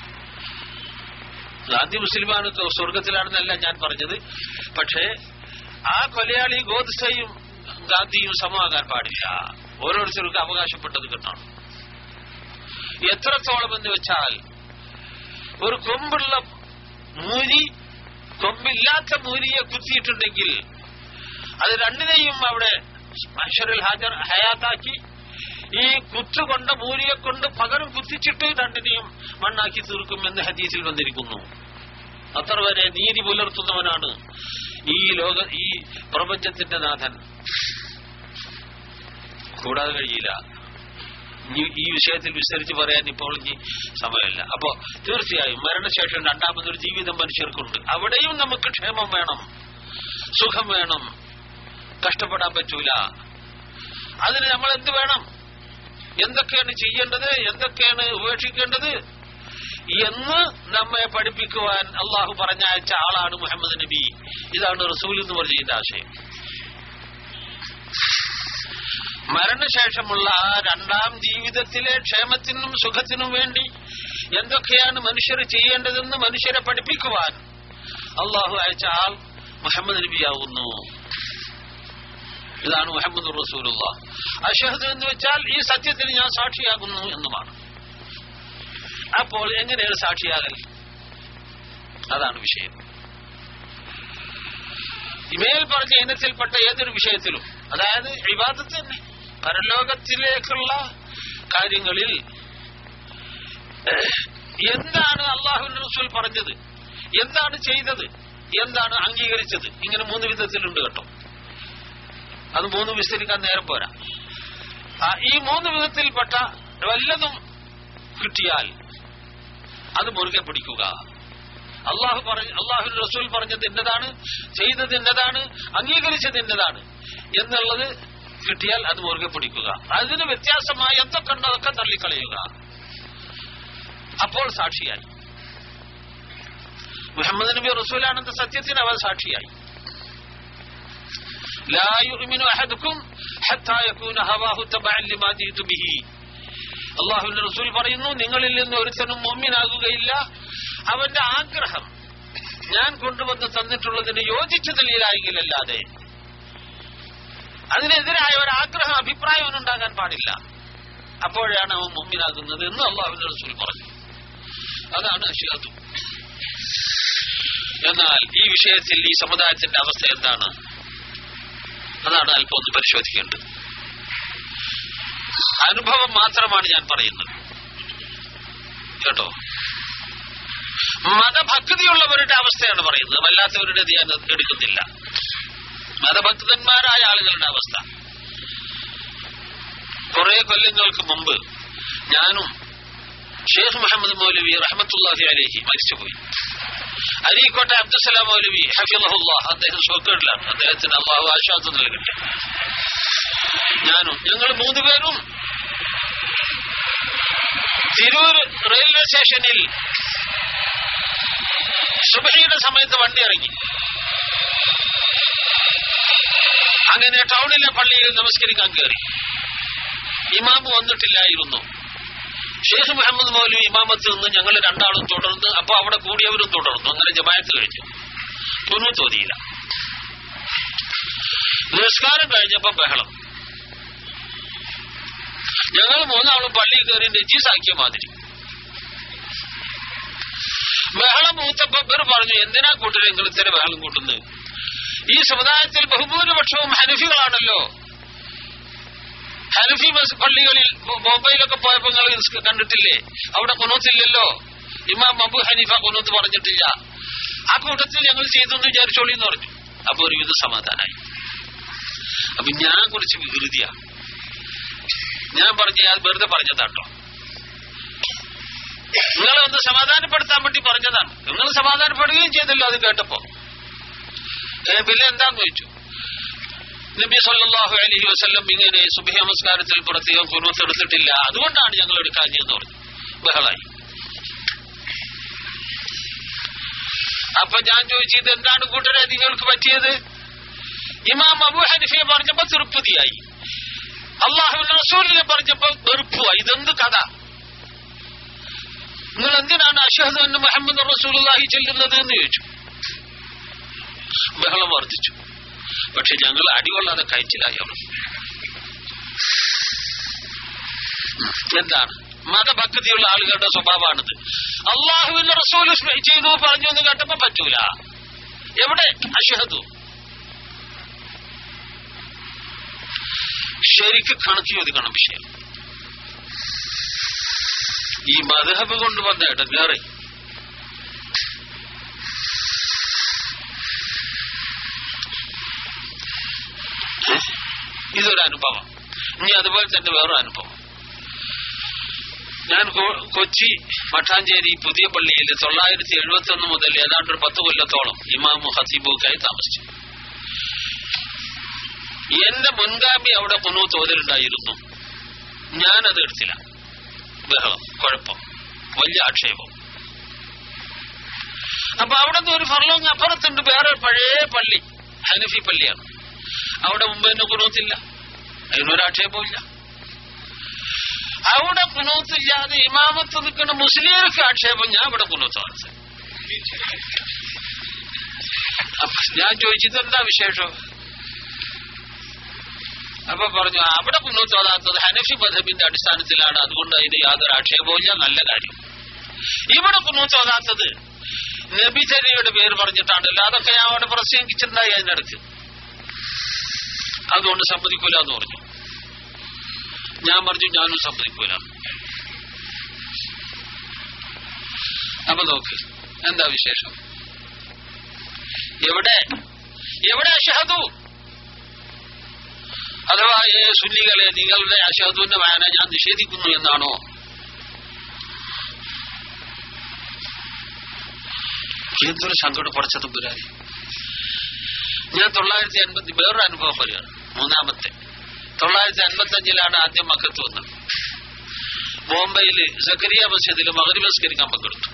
ഗാന്ധി മുസ്ലിമാണ് സ്വർഗത്തിലാണെന്നല്ല ഞാൻ പറഞ്ഞത് പക്ഷേ ആ കൊലയാളി ഗോദ്സയും ഗാന്ധിയും സമമാകാൻ പാടില്ല ഓരോരുത്തർക്കും അവകാശപ്പെട്ടത് കിട്ടണം എത്രത്തോളം എന്ന് വെച്ചാൽ ഒരു കൊമ്പുള്ള മൂരി കൊമ്പില്ലാത്ത മൂരിയെ കുത്തിയിട്ടുണ്ടെങ്കിൽ അത് രണ്ടിനെയും അവിടെ മനുഷ്യരിൽ ഹാജർ ഹയാത്താക്കി ഈ കുത്തുകൊണ്ട മൂലിയെ കൊണ്ട് പകരം കുത്തിച്ചിട്ട് രണ്ടിനെയും മണ്ണാക്കി തീർക്കുമെന്ന് ഹദീസിൽ വന്നിരിക്കുന്നു അത്ര വരെ നീതി പുലർത്തുന്നവനാണ് ഈ ലോക ഈ പ്രപഞ്ചത്തിന്റെ നാഥൻ കൂടാതെ കഴിയില്ല ഇനി ഈ വിഷയത്തിൽ വിസ്തരിച്ച് പറയാൻ ഇപ്പോൾ ഇനി സമയമില്ല അപ്പോ തീർച്ചയായും മരണശേഷം രണ്ടാമതൊരു ജീവിതം മനുഷ്യർക്കുണ്ട് അവിടെയും നമുക്ക് ക്ഷേമം വേണം സുഖം വേണം കഷ്ടപ്പെടാൻ പറ്റൂല അതിന് നമ്മൾ എന്ത് വേണം എന്തൊക്കെയാണ് ചെയ്യേണ്ടത് എന്തൊക്കെയാണ് ഉപേക്ഷിക്കേണ്ടത് എന്ന് നമ്മെ പഠിപ്പിക്കുവാൻ അള്ളാഹു പറഞ്ഞയച്ച ആളാണ് മുഹമ്മദ് നബി ഇതാണ് റസൂൽ എന്ന് പറഞ്ഞ ആശയം മരണശേഷമുള്ള ആ രണ്ടാം ജീവിതത്തിലെ ക്ഷേമത്തിനും സുഖത്തിനും വേണ്ടി എന്തൊക്കെയാണ് മനുഷ്യർ ചെയ്യേണ്ടതെന്ന് മനുഷ്യരെ പഠിപ്പിക്കുവാൻ അള്ളാഹു അയച്ച ആൾ മുഹമ്മദ് നബിയാവുന്നു ഇതാണ് മുഹമ്മദ് റസൂലുള്ള അഷഹദ് എന്ന് വെച്ചാൽ ഈ സത്യത്തിന് ഞാൻ സാക്ഷിയാകുന്നു എന്നുമാണ് അപ്പോൾ എങ്ങനെയാണ് സാക്ഷിയാകൽ അതാണ് വിഷയം ഇമേൽ പറഞ്ഞ ഇനത്തിൽപ്പെട്ട ഏതൊരു വിഷയത്തിലും അതായത് വിവാദത്ത് തന്നെ പരലോകത്തിലേക്കുള്ള കാര്യങ്ങളിൽ എന്താണ് അള്ളാഹുവിന്റെ റസൂൽ പറഞ്ഞത് എന്താണ് ചെയ്തത് എന്താണ് അംഗീകരിച്ചത് ഇങ്ങനെ മൂന്ന് വിധത്തിലുണ്ട് കേട്ടോ അത് മൂന്ന് വിസ്തരിക്കാൻ നേരം പോരാ ആ, ഈ മൂന്ന് വിധത്തിൽപ്പെട്ട വല്ലതും കിട്ടിയാൽ അത് മുറുകെ പിടിക്കുക അള്ളാഹു പറഞ്ഞ അള്ളാഹു റസൂൽ പറഞ്ഞത് എന്നതാണ് ചെയ്തത് എന്നതാണ് അംഗീകരിച്ചത് എന്നതാണ് എന്നുള്ളത് കിട്ടിയാൽ അത് മുറുകെ പിടിക്കുക അതിന് വ്യത്യാസമായി എന്തൊക്കെ ഉണ്ടോ അതൊക്കെ തള്ളിക്കളയുക അപ്പോൾ സാക്ഷിയായി മുഹമ്മദ് നബി റസൂലാണെന്ന സത്യത്തിന് അവൻ സാക്ഷിയായി لا يؤمن أحدكم حتى يكون هواه تبعا لما جئت به അള്ളാഹുവിന്റെ റസൂൽ പറയുന്നു നിങ്ങളിൽ നിന്ന് ഒരുത്തനും മൊമ്മിനാകുകയില്ല അവന്റെ ആഗ്രഹം ഞാൻ കൊണ്ടുവന്ന് തന്നിട്ടുള്ളതിന് യോജിച്ച നിലയിലായെങ്കിലല്ലാതെ അതിനെതിരായ ഒരു ആഗ്രഹം അഭിപ്രായം അവനുണ്ടാകാൻ പാടില്ല അപ്പോഴാണ് അവൻ മുമ്പിനാകുന്നത് എന്ന് അള്ളാഹുവിന്റെ റസൂൽ പറഞ്ഞു അതാണ് അശ്വതു എന്നാൽ ഈ വിഷയത്തിൽ ഈ സമുദായത്തിന്റെ അവസ്ഥ എന്താണ് അതാണ് അല്പം ഒന്ന് പരിശോധിക്കേണ്ടത് അനുഭവം മാത്രമാണ് ഞാൻ പറയുന്നത് കേട്ടോ മതഭക്തിയുള്ളവരുടെ അവസ്ഥയാണ് പറയുന്നത് വല്ലാത്തവരുടെ ഞാൻ എടുക്കുന്നില്ല മതഭക്തന്മാരായ ആളുകളുടെ അവസ്ഥ കുറെ കൊല്ലങ്ങൾക്ക് മുമ്പ് ഞാനും ഷേഖ് മുഹമ്മദ് മൗലവി റഹമത്തുല്ലാഹി അലേഹി മരിച്ചുപോയി അരീക്കോട്ടെ അബ്ദുസലാം മൗലവി ഹഫിളഹുല്ലാഹ് അദ്ദേഹം സുഖക്കേടിലാണ് അദ്ദേഹത്തിന് അള്ളാഹു ആശ്വാസം നൽകട്ടെ ഞാനും ഞങ്ങൾ മൂന്നുപേരും തിരൂർ റെയിൽവേ സ്റ്റേഷനിൽ സുബഹിയുടെ സമയത്ത് വണ്ടി ഇറങ്ങി അങ്ങനെ ടൗണിലെ പള്ളിയിൽ നമസ്കരിക്കാൻ കയറി ഇമാമ് വന്നിട്ടില്ലായിരുന്നു ഷെയ്ഖ് മുഹമ്മദ് മൗലവി ഇമാമത്ത് നിന്ന് ഞങ്ങൾ രണ്ടാളും തുടർന്ന് അപ്പൊ അവിടെ കൂടിയവരും തുടർന്നു അങ്ങനെ ജമായത്ത് കഴിഞ്ഞു തുന്നു തോന്നിയില്ല നിസ്കാരം കഴിഞ്ഞപ്പോ ബഹളം ഞങ്ങൾ മൂന്നാളും പള്ളിയിൽ കയറി നജീസാക്കിയ മാതിരി ബഹളം മൂത്തപ്പോ ഇവർ പറഞ്ഞു എന്തിനാ കൂട്ടരെ നിങ്ങൾ ഇത്തരം ബഹളം കൂട്ടുന്നത് ഈ സമുദായത്തിൽ ബഹുഭൂരിപക്ഷവും ഹനഫികളാണല്ലോ ഹനഫി ബസ് പള്ളികളിൽ ബൊ- ബോംബെയിലൊക്കെ പോയപ്പോ നിങ്ങൾ നിസ്ക- കണ്ടിട്ടില്ലേ അവിടെ കുനൂത്തില്ലല്ലോ ഇമാം അബു ഹനീഫ കുനൂത്ത് പറഞ്ഞിട്ടില്ല ആ കൂട്ടത്തിൽ ഞങ്ങൾ ചെയ്തു എന്ന് വിചാരിച്ചോളി എന്ന് പറഞ്ഞു അപ്പൊ ഒരുവിധ സമാധാനായി അപ്പൊ ഞാൻ കുറച്ച് വികൃതിയാ ഞാൻ പറഞ്ഞ ഞാൻ വെറുതെ പറഞ്ഞതാട്ടോ നിങ്ങളെ ഒന്ന് സമാധാനപ്പെടുത്താൻ വേണ്ടി പറഞ്ഞതാണ് നിങ്ങൾ സമാധാനപ്പെടുകയും ചെയ്തല്ലോ അത് കേട്ടപ്പോ ഏ, പിന്നെ എന്താന്ന് ചോദിച്ചു നബി സല്ലല്ലാഹു അലൈഹി വസല്ലം ഇങ്ങനെ സുബഹി നമസ്കാരത്തിൽ പ്രത്യേകം കുനൂത്ത് എടുത്തിട്ടില്ല അതുകൊണ്ടാണ് ഞങ്ങൾ എടുക്കാഞ്ഞെന്ന് പറഞ്ഞു ബഹളായി അപ്പൊ ഞാൻ ചോദിച്ചു ഇത് എന്താണ് കൂട്ടരെ നിങ്ങൾക്ക് പറ്റിയത് ഇമാം അബു ഹനിഫയെ പറഞ്ഞപ്പോ തൃപ്തിയായി അള്ളാഹുവിന്റെ റസൂലിനെ പറഞ്ഞപ്പോ വെറുപ്പുവായി ഇതെന്ത് കഥ നിങ്ങൾ എന്തിനാണ് അഷഹദ് എന്ന് മുഹമ്മദ് റസൂലുള്ളാഹി ചെല്ലുന്നത് എന്ന് ചോദിച്ചു ബഹളം വർദ്ധിച്ചു പക്ഷെ ഞങ്ങൾ അടികൊള്ളാതെ കയറ്റിലായി അവർ എന്താണ് മതഭക്തിയുള്ള ആളുകളുടെ സ്വഭാവമാണിത് അള്ളാഹുവിന്റെ റസൂൽ ചെയ്തു പറഞ്ഞു എന്ന് കേട്ടപ്പോ പറ്റൂല എവിടെ അഷഹദു ശരിക്ക് കണക്ക് ചോദിക്കണം വിഷയം ഈ മധുഹബ് കൊണ്ടുവന്ന ഇടങ്ങേറി ഇതൊരു അനുഭവം ഇനി അതുപോലെ തന്നെ വേറൊരു അനുഭവം ഞാൻ കൊ- കൊച്ചി മട്ടാഞ്ചേരി പുതിയ പള്ളിയിൽ തൊള്ളായിരത്തി എഴുപത്തി ഒന്ന് മുതൽ ഏതാണ്ട് ഒരു പത്ത് കൊല്ലത്തോളം ഇമാമു ഹസീബുക്കായി താമസിച്ചു എന്റെ മുൻഗാമി അവിടെ കുന്നു തോതിലുണ്ടായിരുന്നു ഞാനത് എടുത്തില്ല ബഹളം കുഴപ്പം വലിയ ആക്ഷേപം അപ്പൊ അവിടെ നിന്ന് ഒരു ഫർലോങ് അപ്പുറത്തുണ്ട് വേറെ പഴയ പള്ളി ഹനഫി പള്ളിയാണ് അവിടെ മുമ്പ് തന്നെ കുനൂത്തില്ല അതിനൊരാക്ഷേപമില്ല അവിടെ കുനൂത്തില്ലാതെ ഇമാമത്ത് നിൽക്കുന്ന മുസ്ലിങ്ങൾക്ക് ആക്ഷേപം ഞാൻ ഇവിടെ കുനൂത്താണ് അപ്പൊ ഞാൻ ചോദിച്ചത് എന്താ വിശേഷം അപ്പൊ പറഞ്ഞു അവിടെ കുന്നൂത്തോതാത്തത് ഹനഫി മധബിന്റെ അടിസ്ഥാനത്തിലാണ് അതുകൊണ്ട് അതിന് യാതൊരു ആക്ഷേപവുമില്ല നല്ല കാര്യം ഇവിടെ കുന്നൂത്തോതാത്തത് നബിചര്യയുടെ പേര് പറഞ്ഞിട്ടാണല്ലോ അതൊക്കെ ഞാൻ അവിടെ പ്രസംഗിച്ചിട്ടുണ്ടായി അതിനടുത്ത് അതുകൊണ്ട് സമ്മതിക്കൂല എന്ന് പറഞ്ഞു ഞാൻ പറഞ്ഞു ഞാനും സമ്മതിക്കൂല അപ്പൊ നോക്ക് എന്താ വിശേഷം എവിടെ എവിടെ അഷഹദു അഥവാ ഏ സുന്നികളെ നിങ്ങളുടെ അഷഹദുവിന്റെ വായന ഞാൻ നിഷേധിക്കുന്നു എന്നാണോ എന്തൊരു സങ്കടപ്പടച്ച തുമ്പുരാരി ഞാൻ തൊള്ളായിരത്തി അൻപത്തി വേറൊരു അനുഭവം പറയുകയാണ് മൂന്നാമത്തെ തൊള്ളായിരത്തി അൻപത്തി അഞ്ചിലാണ് ആദ്യം മക്കത്ത് വന്നത് ബോംബെയില് സക്കരിയ മസ്ജിദിൽ മകരിമസ്കരിക്കാൻ പങ്കെടുത്തു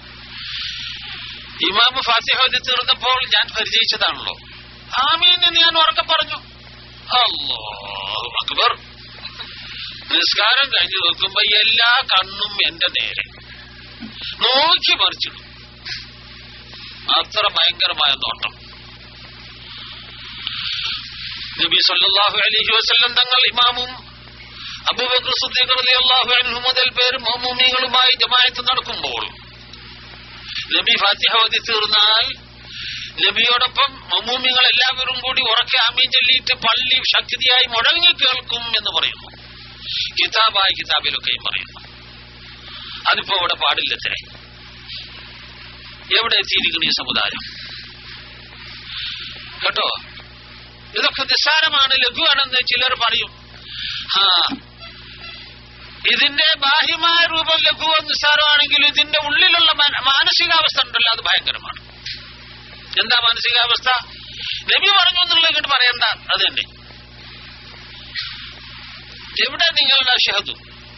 ഇമാമ് ഫാത്തിഹോദി തീർന്നപ്പോൾ ഞാൻ പരിചയിച്ചതാണല്ലോ ആമീൻ എന്ന് ഞാൻ ഉറക്കെ പറഞ്ഞു അല്ലാഹു അക്ബർ നിസ്കാരം കഴിഞ്ഞു നോക്കുമ്പോ എല്ലാ കണ്ണും എന്റെ നേരെ നോക്കി മറിച്ചിടും അത്ര ഭയങ്കരമായ നോട്ടം നബി സല്ലല്ലാഹു അലൈഹി വസല്ലം തങ്ങൾ ഇമാമും അബൂബക്കർ സിദ്ദീഖ് റളിയല്ലാഹു അൻഹു മുതൽ പേര് മൗമൂമികളുമായി ജമാഅത്ത് നടക്കുമ്പോൾ നബി ഫാത്തിഹ ഓതി തീർന്നാൽ നബിയോടൊപ്പം മമ്മൂമിങ്ങൾ എല്ലാവരും കൂടി ഉറക്കെ ആമീൻ ചൊല്ലിയിട്ട് പള്ളി ശക്തിയായി മുഴങ്ങി കേൾക്കും എന്ന് പറയുന്നു കിതാബായ കിതാബിലൊക്കെയും പറയുന്നു അതിപ്പോ ഇവിടെ പാടില്ലത്രേ എവിടെ എത്തിയിരിക്കുന്നു ഈ സമുദായം കേട്ടോ ഇതൊക്കെ നിസ്സാരമാണ് ലഘുവാണെന്ന് ചിലർ പറയും ആ ഇതിന്റെ ബാഹ്യമായ രൂപം ലഘുവോ നിസ്സാരമാണെങ്കിൽ ഇതിന്റെ ഉള്ളിലുള്ള മാന- മാനസികാവസ്ഥ ഉണ്ടല്ലോ അത് ഭയങ്കരമാണ് എന്താ മാനസികാവസ്ഥ നബി പറഞ്ഞു എന്നുള്ള ഇങ്ങോട്ട് പറയണ്ട അത് തന്നെ എവിടെ നിങ്ങളുടെ ഷഹദു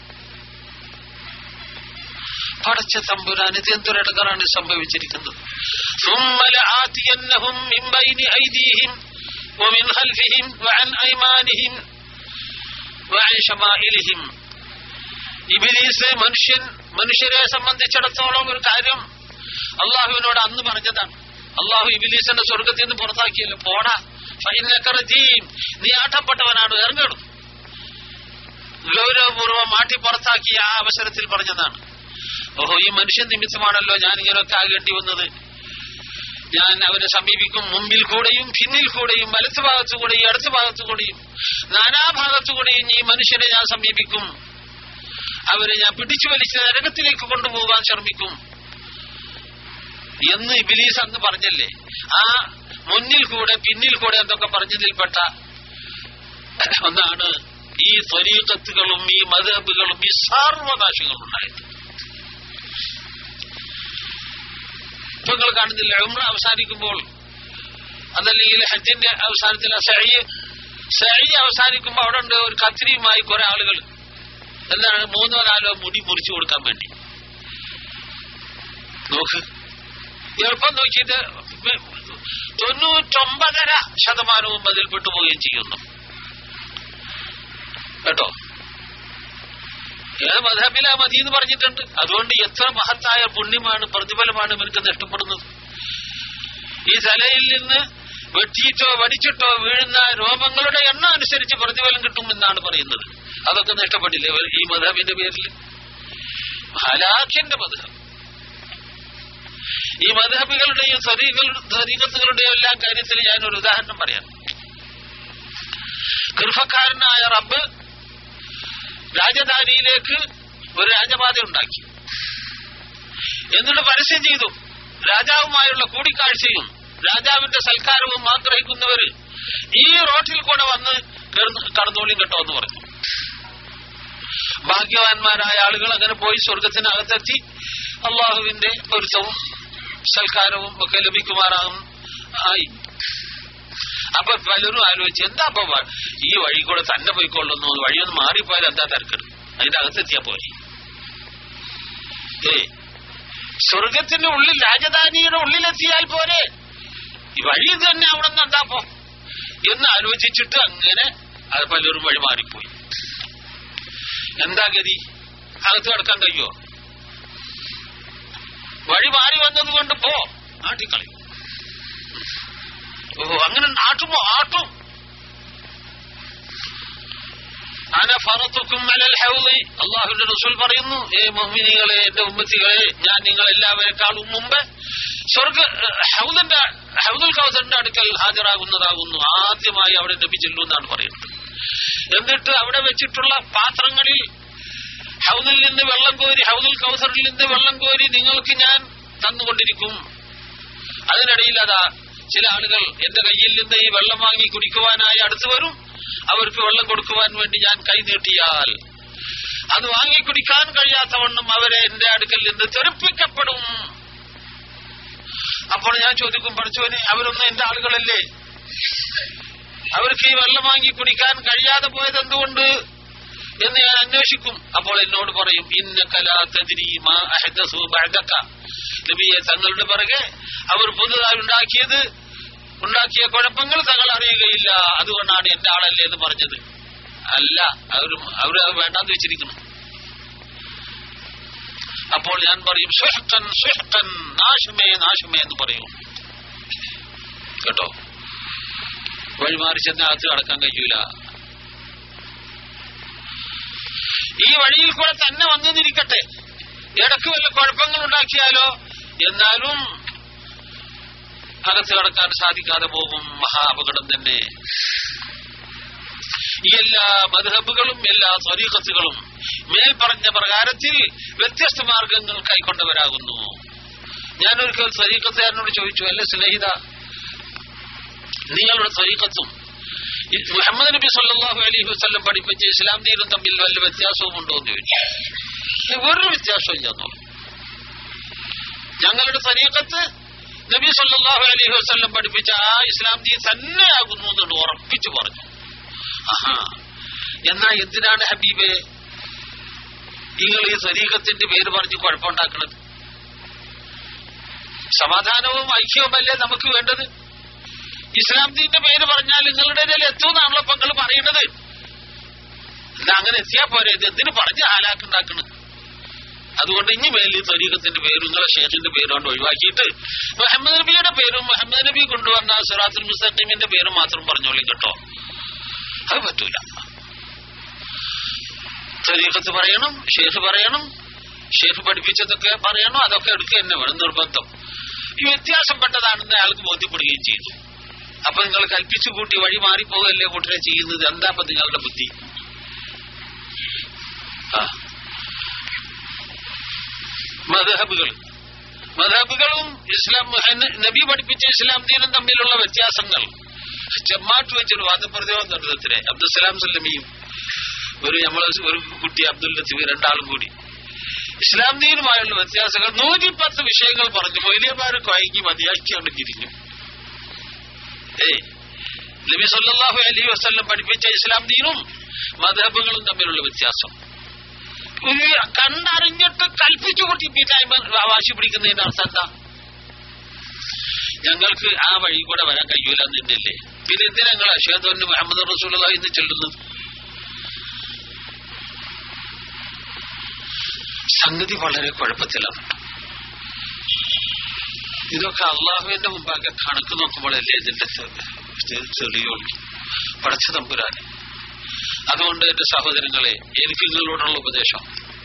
പടച്ച തമ്പുരാൻ ഇത് എന്തൊരിടക്കാരാണ് സംഭവിച്ചിരിക്കുന്നത് ثم لآتينهم من بين أيديهم ومن خلفهم وعن أيمانهم وعن شمائلهم ഇബിലീസ് മനുഷ്യൻ മനുഷ്യരെ സംബന്ധിച്ചിടത്തോളം ഒരു കാര്യം അള്ളാഹുവിനോട് അന്ന് പറഞ്ഞതാണ് അള്ളാഹു ഇബിലീസിന്റെ സ്വർഗത്തിൽ നിന്ന് പുറത്താക്കിയല്ലോ പോടാ ഫൈനക്കറജീം നീ ആട്ടപ്പെട്ടവനാണ് ഇറങ്ങിടും ഗൗരവപൂർവ്വം മാറ്റി പുറത്താക്കിയ ആ അവസരത്തിൽ പറഞ്ഞതാണ് ഓഹോ ഈ മനുഷ്യൻ നിമിത്തമാണല്ലോ ഞാൻ ഇങ്ങനെയൊക്കെ ആകേണ്ടി വന്നത് ഞാൻ അവനെ സമീപിക്കും മുമ്പിൽ കൂടെയും പിന്നിൽ കൂടെയും വലത്ത് ഭാഗത്തു കൂടെയും ഇടത്ത് ഭാഗത്തു കൂടെയും നാനാഭാഗത്തു കൂടെയും ഈ മനുഷ്യനെ ഞാൻ സമീപിക്കും അവരെ ഞാൻ പിടിച്ചു വലിച്ച് നരകത്തിലേക്ക് കൊണ്ടുപോകാൻ ശ്രമിക്കും എന്ന് ഇബിലീസ് അന്ന് പറഞ്ഞല്ലേ ആ മുന്നിൽ കൂടെ പിന്നിൽ കൂടെ എന്തൊക്കെ പറഞ്ഞതിൽപ്പെട്ട ഒന്നാണ് ഈ ത്വരീക്കത്തുകളും ഈ മതബുകളും ഈ സാർവനാശികളും ഉണ്ടായത് ഇപ്പൊ നിങ്ങൾ കാണുന്നില്ല ഉമ്ര അവസാനിക്കുമ്പോൾ അതല്ലെങ്കിൽ ഹജ്ജിന്റെ അവസാനത്തിൽ സഴി സഴി അവസാനിക്കുമ്പോൾ അവിടെ ഉണ്ട് ഒരു കത്തിരിയുമായി കുറെ ആളുകൾ എന്താണ് മൂന്നോ നാലോ മുടി മുറിച്ചു കൊടുക്കാൻ വേണ്ടി നോക്ക് എളുപ്പം നോക്കിയിട്ട് തൊണ്ണൂറ്റൊമ്പതര ശതമാനവും അതിൽ പെട്ടുപോവുകയും ചെയ്യുന്നു കേട്ടോ ഏത് മധബില മതി എന്ന് പറഞ്ഞിട്ടുണ്ട് അതുകൊണ്ട് എത്ര മഹത്തായ പുണ്യമാണ് പ്രതിഫലമാണ് ഇവർക്ക് നഷ്ടപ്പെടുന്നത് ഈ തലയിൽ നിന്ന് വെട്ടിയിട്ടോ വടിച്ചിട്ടോ വീഴുന്ന രോമങ്ങളുടെ എണ്ണം അനുസരിച്ച് പ്രതിഫലം കിട്ടും എന്നാണ് പറയുന്നത് അതൊക്കെ നഷ്ടപ്പെട്ടില്ലേ ഇവർ ഈ മധബിന്റെ പേരിൽ ഹലാഖിന്റെ മധബ് ഈ മധബികളുടെയും സ്വരീകത്തുകളുടെയും എല്ലാ കാര്യത്തിൽ ഞാൻ ഒരു ഉദാഹരണം പറയാം ഗർഭക്കാരനായ റബ്ബ് രാജധാനിയിലേക്ക് ഒരു രാജപാത ഉണ്ടാക്കി എന്നിട്ട് പരസ്യം ചെയ്തു രാജാവുമായുള്ള കൂടിക്കാഴ്ചയും രാജാവിന്റെ സൽക്കാരവും ആഗ്രഹിക്കുന്നവര് ഈ റോട്ടിൽ കൂടെ വന്ന് കിടന്ന് കടന്നോളിയും കേട്ടോ എന്ന് പറഞ്ഞു ഭാഗ്യവാന്മാരായ ആളുകൾ അങ്ങനെ പോയി സ്വർഗത്തിനകത്തെത്തി അള്ളാഹുവിന്റെ പൊരുത്തവും സൽക്കാരവും ഒക്കെ ലഭിക്കുമാറാകും ആയി അപ്പൊ പലരും ആലോചിച്ച് എന്താ അപ്പൊ വ- ഈ വഴി കൂടെ തന്നെ പോയിക്കൊള്ളുന്നു വഴിയൊന്ന് മാറിപ്പോയാൽ എന്താ തിരക്കട് അതിന്റെ അകത്തെത്തിയാ പോലെ ഏ സ്വർഗത്തിന്റെ ഉള്ളിൽ രാജധാനിയുടെ ഉള്ളിലെത്തിയാൽ പോരെ ഈ വഴി ഇത് തന്നെ അവിടെ നിന്ന് എന്താപ്പോ എന്ന് ആലോചിച്ചിട്ട് അങ്ങനെ അത് പലരും വഴി മാറിപ്പോയി എന്താ ഗതി അകത്ത് കിടക്കാൻ കഴിയോ വഴി മാറി വന്നത് കൊണ്ട് പോ നാട്ടിക്കളയും ഓ അങ്ങനെ നാട്ടുമോ ആട്ടും അന ഫറത്തുക്കും അലൽ ഹൗളി അള്ളാഹുവിന്റെ റസൂൽ പറയുന്നു ഏ മുഅ്മിനീകളെ എന്റെ ഉമ്മത്തികളെ ഞാൻ നിങ്ങൾ എല്ലാവരെക്കാളും മുമ്പ് സ്വർഗ ഹൗദിന്റെ ഹൗദുൽ കൗസറിന്റെ അടുക്കൽ ഹാജരാകുന്നതാകുന്നു ആദ്യമായി അവിടെ ലഭിച്ചില്ലു എന്നാണ് പറയുന്നത് എന്നിട്ട് അവിടെ വെച്ചിട്ടുള്ള പാത്രങ്ങളിൽ ഹൗദിൽ നിന്ന് വെള്ളം കോരി ഹൗദുൽ കൗസറിൽ നിന്ന് വെള്ളം കോരി നിങ്ങൾക്ക് ഞാൻ തന്നുകൊണ്ടിരിക്കും അതിനിടയിൽ അതാ ചില ആളുകൾ എന്റെ കയ്യിൽ നിന്ന് ഈ വെള്ളം വാങ്ങി കുടിക്കുവാനായി അടുത്തു വരും അവർക്ക് വെള്ളം കൊടുക്കുവാൻ വേണ്ടി ഞാൻ കൈ നീട്ടിയാൽ അത് വാങ്ങി കുടിക്കാൻ കഴിയാത്തവണ്ണം അവരെ എന്റെ അടുക്കൽ നിന്ന് തെറിപ്പിക്കപ്പെടും അപ്പോൾ ഞാൻ ചോദിക്കും പഠിച്ചവനെ അവരൊന്നും എന്റെ ആളുകളല്ലേ അവർക്ക് ഈ വെള്ളം വാങ്ങി കുടിക്കാൻ കഴിയാതെ പോയത് എന്തുകൊണ്ട് എന്ന് ഞാൻ അന്വേഷിക്കും അപ്പോൾ എന്നോട് പറയും ഇന്ന കലാത്തതിരിക്ക നബിയെ തങ്ങളുടെ പിറകെ അവർ പുതുതായി ഉണ്ടാക്കിയത് ഉണ്ടാക്കിയ കുഴപ്പങ്ങൾ തങ്ങൾ അറിയുകയില്ല അതുകൊണ്ടാണ് എന്റെ ആളല്ലേ എന്ന് പറഞ്ഞത് അല്ല അവർ അവർ അത് വേണ്ടാന്ന് വെച്ചിരിക്കുന്നു അപ്പോൾ ഞാൻ പറയും സുഹക്കൻ സുഹക്കൻ നാശമേ നാശമേ എന്ന് പറയും കേട്ടോ വഴിമാറി ചെന്ന് അകത്ത് കടക്കാൻ കഴിയൂല ഈ വഴിയിൽ കൂടെ തന്നെ വന്നെന്നിരിക്കട്ടെ ഇടക്ക് വല്ല കുഴപ്പങ്ങൾ ഉണ്ടാക്കിയാലോ എന്നാലും അകത്ത് കടക്കാൻ സാധിക്കാതെ പോകും മഹാ അപകടം തന്നെ ഈ എല്ലാ മധുഹബുകളും എല്ലാ സ്വരീകത്തുകളും മേൽ പറഞ്ഞ പ്രകാരത്തിൽ വ്യത്യസ്ത മാർഗങ്ങൾ കൈക്കൊണ്ടവരാകുന്നു ഞാനൊരിക്കൽ സ്വരീക്കത്തുകാരനോട് ചോദിച്ചു അല്ല സ്നേഹിത നിങ്ങളുടെ സ്വരീക്കത്തും ഈ മുഹമ്മദ് നബി സല്ലല്ലാഹു അലൈഹി വസല്ലം പഠിപ്പിച്ച ഇസ്ലാം ദീനും തമ്മിൽ വല്ല വ്യത്യാസവും ഉണ്ടോ എന്ന് ചോദിച്ചു ഏ, ഒരു വ്യത്യാസവും ഇല്ലെന്നു പറഞ്ഞു. ഞങ്ങളുടെ സ്വരീക്കത്ത് നബി സല്ലല്ലാഹു അലൈഹി വസല്ലം പഠിപ്പിച്ച ആ ഇസ്ലാം ദീൻ തന്നെയാകുന്നു എന്നുകൊണ്ട് ഉറപ്പിച്ചു പറഞ്ഞു ആഹാ എന്നാ എന്തിനാണ് ഹബീബെ നിങ്ങൾ ഈ സ്വരീകത്തിന്റെ പേര് പറഞ്ഞ് കുഴപ്പമുണ്ടാക്കുന്നത് സമാധാനവും ഐക്യവുമല്ലേ നമുക്ക് വേണ്ടത് ഇസ്ലാം ദീന്റെ പേര് പറഞ്ഞാൽ നിങ്ങളുടെ ഇടയിൽ എത്തുമെന്നാണല്ലോ ഇപ്പൊ നിങ്ങൾ പറയുന്നത് എന്നാ അങ്ങനെ എത്തിയാ പോരെ ഇത് എന്തിനു പറഞ്ഞ് ഹാലാക്കുണ്ടാക്കണം അതുകൊണ്ട് ഇനി മേലിൽ ഈ ത്വരീഖത്തിന്റെ പേരും നിങ്ങളെ ഷേഖിന്റെ പേരും കൊണ്ട് ഒഴിവാക്കിയിട്ട് മുഹമ്മദ് നബിയുടെ പേരും മുഹമ്മദ് നബി കൊണ്ടുവന്ന സിറാത്തുൽ മുസ്തഖീമിന്റെ പേരും മാത്രം പറഞ്ഞോളി കേട്ടോ അത് പറ്റൂല ത്വരീഖത്ത് പറയണം ഷേഖ് പറയണം ഷേഖ് പഠിപ്പിച്ചതൊക്കെ പറയണം അതൊക്കെ എടുക്കുക തന്നെ വേണം നിർബന്ധം ഈ വ്യത്യാസപ്പെട്ടതാണെന്ന് അയാൾക്ക് ബോധ്യപ്പെടുകയും ചെയ്തു അപ്പൊ നിങ്ങൾ കൽപ്പിച്ചു കൂട്ടി വഴി മാറിപ്പോകല്ലേ കൂട്ടരെ ചെയ്യുന്നത് എന്താ അപ്പൊ നിങ്ങളുടെ ബുദ്ധി ആ മധഹബുകൾ മധഹബുകളും ഇസ്ലാം മുഹന്ന- നബി പഠിപ്പിച്ച ഇസ്ലാം ദീനും തമ്മിലുള്ള വ്യത്യാസങ്ങൾ ജമാട്ട് വെച്ചൊരു വാദപ്രതിവാദം നടത്തത്തിലെ അബ്ദുസലാം സല്ലമിയും ഒരു നമ്മളെ ഒരു കുട്ടി അബ്ദുൽ ലത്തീഫ് രണ്ടാളും കൂടി ഇസ്ലാം ദീനുമായുള്ള വ്യത്യാസങ്ങൾ നൂറ്റിപ്പത്ത് വിഷയങ്ങൾ പറഞ്ഞു മൊയ്ലിയമാരെ കൊയങ്ങി മതിയാക്കിയാണ് തിരിഞ്ഞു ഏയ് നബി സല്ലല്ലാഹു അലൈഹി വസല്ലം പഠിപ്പിച്ച ഇസ്ലാം ദീനും മധഹബുകളും തമ്മിലുള്ള വ്യത്യാസം ഒരു കണ്ടറിഞ്ഞിട്ട് കൽപ്പിച്ചു കൂട്ടിപ്പിട്ടായ്മ വാശി പിടിക്കുന്നതിന്റെ അർത്ഥം എന്താ ഞങ്ങൾക്ക് ആ വഴി കൂടെ വരാൻ കഴിയൂല എന്നല്ലേ പിന്നെ എന്തിനാ ഞങ്ങൾ അഷേദ് മുഹമ്മദ് റസൂലുള്ള എന്ന് ചൊല്ലുന്നത് സംഗതി വളരെ കുഴപ്പത്തിലാണ് ഇതൊക്കെ അള്ളാഹുവിന്റെ മുമ്പാകെ കണക്ക് നോക്കുമ്പോഴല്ലേ ഇതിന്റെ തെ- തെളിയുള്ളൂ പടച്ച തമ്പുരാനെ അതുകൊണ്ട് എന്റെ സഹോദരങ്ങളെ എനിക്ക് നിങ്ങളോടുള്ള ഉപദേശം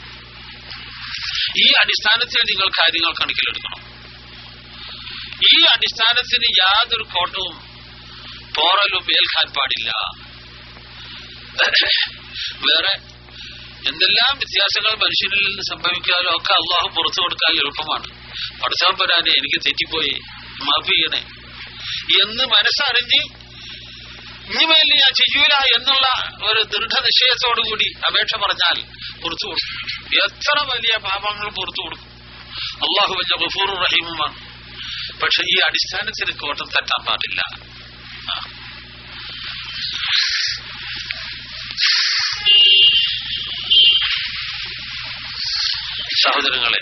ഈ അടിസ്ഥാനത്തിൽ നിങ്ങൾ കാര്യങ്ങൾ കണക്കിലെടുക്കണം ഈ അടിസ്ഥാനത്തിന് യാതൊരു കോട്ടവും പോറലും ഏൽക്കാൻ പാടില്ല വേറെ എന്തെല്ലാം വ്യത്യാസങ്ങൾ മനുഷ്യനിൽ നിന്ന് സംഭവിക്കാനും ഒക്കെ അള്ളാഹു പുറത്തു കൊടുക്കാൻ എളുപ്പമാണ് പഠിച്ചാൻ വരാനെ എനിക്ക് തെറ്റിപ്പോയി മാഫ് ചെയ്യണേ എന്ന് മനസ്സറിഞ്ഞ് ഇനിമേൽ ഞാൻ ചെയ്യൂല എന്നുള്ള ഒരു ദൃഢനിശ്ചയത്തോടുകൂടി അപേക്ഷ പറഞ്ഞാൽ പുറത്തു കൊടുക്കും എത്ര വലിയ പാപങ്ങൾ പുറത്തു കൊടുക്കും അള്ളാഹു വലിയ ഗഫൂർ റഹീമുമാണ് പക്ഷെ ഈ അടിസ്ഥാനത്തിന് കോട്ടം തെറ്റാൻ പാടില്ല ആ. സഹോദരങ്ങളെ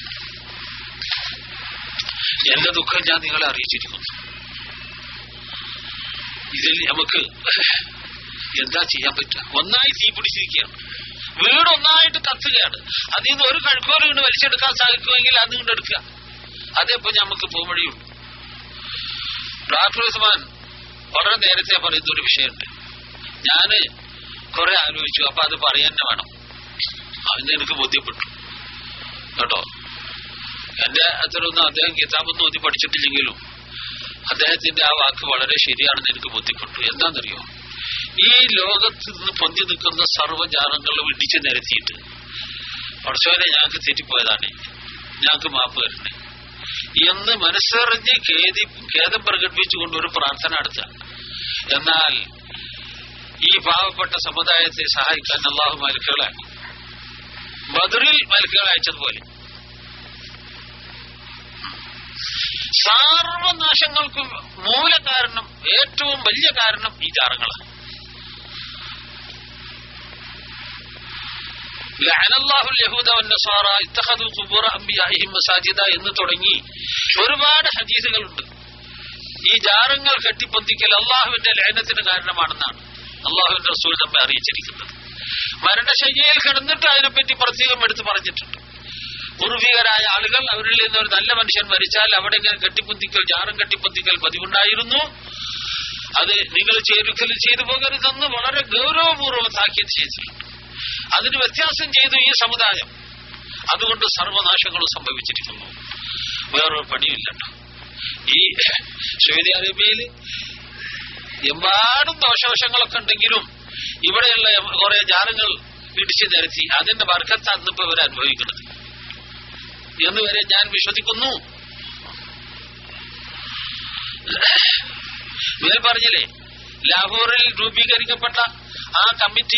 എന്റെ ദുഃഖം ഞാൻ നിങ്ങളെ അറിയിച്ചിരിക്കുന്നു ഇതിൽ നമുക്ക് എന്താ ചെയ്യാൻ പറ്റുക ഒന്നായി തീ പിടിച്ചിരിക്കുകയാണ് വീട് ഒന്നായിട്ട് കത്തുകയാണ് അതിൽ നിന്ന് ഒരു കഴുക്കോല് കൊണ്ട് വലിച്ചെടുക്കാൻ സാധിക്കുമെങ്കിൽ അത് കൊണ്ട് എടുക്കുക അതേപ്പോ നമുക്ക് പോംവഴിയുള്ളൂ ഡോക്ടർ ഉസ്മാൻ വളരെ നേരത്തെ പറയുന്ന ഒരു വിഷയമുണ്ട് ഞാന് കുറെ ആലോചിച്ചു അപ്പൊ അത് പറയാൻ തന്നെ വേണം അതിന് എനിക്ക് ബോധ്യപ്പെട്ടു കേട്ടോ എന്റെ അത്രയൊന്നും അദ്ദേഹം കിതാബൊന്നും ഓതി പഠിച്ചിട്ടില്ലെങ്കിലും അദ്ദേഹത്തിന്റെ ആ വാക്ക് വളരെ ശരിയാണെന്ന് എനിക്ക് ബോധ്യപ്പെട്ടു എന്താണെന്നറിയോ ഈ ലോകത്ത് നിന്ന് പൊന്തി നിൽക്കുന്ന സർവ്വജാലങ്ങളും ഇടിച്ചു നിരത്തിയിട്ട് പഠിച്ചവനെ ഞങ്ങൾക്ക് തെറ്റിപ്പോയതാണ് ഞങ്ങൾക്ക് മാപ്പ് തരണേ എന്ന് മനസ്സറിഞ്ഞ് ഖേദി ഖേദം പ്രകടിപ്പിച്ചുകൊണ്ട് ഒരു പ്രാർത്ഥന നടത്തുക എന്നാൽ ഈ പാവപ്പെട്ട സമുദായത്തെ സഹായിക്കാൻ അള്ളാഹു മലക്കുകളെ ബദറിൽ മലക്കുകൾ അയച്ചതുപോലെ സർവനാശങ്ങൾക്കും മൂലകാരണം ഏറ്റവും വലിയ കാരണം ഈ ജാറങ്ങളാണ് ലഅനല്ലാഹുൽ യഹൂദ വന്നസാറ ഇത്തഖദു ഖുബൂറ അംബിയാഇഹിം മസാജിദ എന്ന് തുടങ്ങി ഒരുപാട് ഹദീസുകളുണ്ട് ഈ ജാറങ്ങൾ കെട്ടിപ്പൊന്തിക്കൽ അള്ളാഹുവിന്റെ ലയനത്തിന് കാരണമാണെന്നാണ് അള്ളാഹുവിന്റെ റസൂൽ നമ്മെ അറിയിച്ചിരിക്കുന്നത് മരണശയ്യയിൽ കിടന്നിട്ട് അതിനെപ്പറ്റി പ്രത്യേകം എടുത്ത് പറഞ്ഞിട്ടുണ്ട് പൂർവികരായ ആളുകൾ അവരിൽ നിന്ന് ഒരു നല്ല മനുഷ്യൻ മരിച്ചാൽ അവിടെ ഇങ്ങനെ കെട്ടിപ്പൊന്തിക്കൽ ജാറം കെട്ടിപ്പൊന്തിക്കൽ പതിവുണ്ടായിരുന്നു അത് നിങ്ങൾ ചേരുക്കൽ ചെയ്തു പോകരുതെന്ന് വളരെ ഗൗരവപൂർവ്വം താക്കീത് ചെയ്തിട്ടുണ്ട് അതിന് വ്യത്യാസം ചെയ്തു ഈ സമുദായം അതുകൊണ്ട് സർവനാശങ്ങളും സംഭവിച്ചിരിക്കുന്നു വേറൊരു പണിയില്ല ട്ടോ. ഈ സൗദി അറേബ്യയിൽ എമ്പാടും ദോഷവശങ്ങളൊക്കെ ഉണ്ടെങ്കിലും ഇവിടെയുള്ള കുറെ ജാലങ്ങൾ ഇടിച്ചു നിരത്തി അതിന്റെ വർക്കത്താണ് ഇന്നിപ്പോ ഇവർ അനുഭവിക്കുന്നത് എന്ന് വരെ ഞാൻ വിശ്വസിക്കുന്നു മേൽ പറഞ്ഞില്ലേ ലാഹോറിൽ രൂപീകരിക്കപ്പെട്ട ആ കമ്മിറ്റി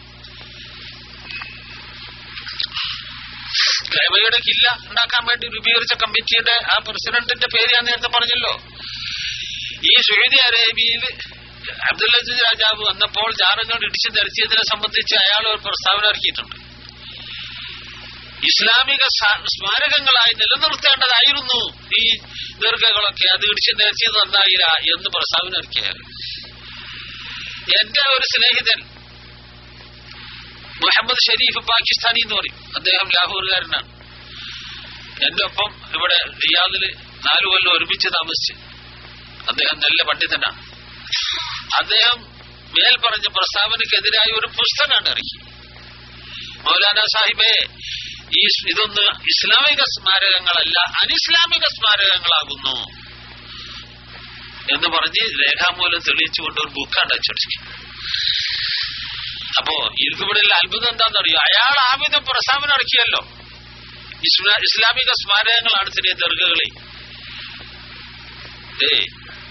കൈവയുടെ കില്ല ഉണ്ടാക്കാൻ വേണ്ടി രൂപീകരിച്ച കമ്മിറ്റിയുടെ ആ പ്രസിഡന്റിന്റെ പേര് ഞാൻ നേരത്തെ പറഞ്ഞല്ലോ ഈ സൗദി അറേബ്യയിൽ അബ്ദുൽ അസീസ് രാജാവ് വന്നപ്പോൾ ജാറങ്ങൾ ഇടിച്ചു നിരത്തിയതിനെ സംബന്ധിച്ച് അയാൾ ഒരു പ്രസ്താവന ഇറക്കിയിട്ടുണ്ട് ഇസ്ലാമിക സ- സ്മാരകങ്ങളായി നിലനിർത്തേണ്ടതായിരുന്നു ഈ ദീർഘകളൊക്കെ അത് ഇടിച്ചു നിരത്തിയത് നന്നായില്ല എന്ന് പ്രസ്താവന ഇറക്കിയാൽ എന്റെ ഒരു സ്നേഹിതൻ മുഹമ്മദ് ഷരീഫ് പാകിസ്ഥാനി എന്ന് പറയും അദ്ദേഹം ലാഹോറുകാരനാണ് എന്റെ ഒപ്പം ഇവിടെ റിയാദില് നാലു കൊല്ലം ഒരുമിച്ച് താമസിച്ച് അദ്ദേഹം നല്ല പണ്ഡിതനാണ് അദ്ദേഹം മേൽ പറഞ്ഞ പ്രസ്താവനക്കെതിരായ ഒരു പുസ്തകമാണ് ഇറക്കി മൗലാന സാഹിബെ ഈ സ് ഇതൊന്ന് ഇസ്ലാമിക സ്മാരകങ്ങളല്ല അനിസ്ലാമിക സ്മാരകങ്ങളാകുന്നു എന്ന് പറഞ്ഞ് രേഖാമൂലം തെളിയിച്ചുകൊണ്ട് ഒരു ബുക്കാണ് അച്ചടിച്ചു അപ്പോ ഇവർക്കിവിടെയുള്ള അത്ഭുതം എന്താണെന്നറിയോ അയാൾ ആവിധ പ്രസ്താവന ഇറക്കിയല്ലോ ഇസ്ലാ- ഇസ്ലാമിക സ്മാരകങ്ങളാണ് ചെറിയ ദീർഘകളെ ഏയ്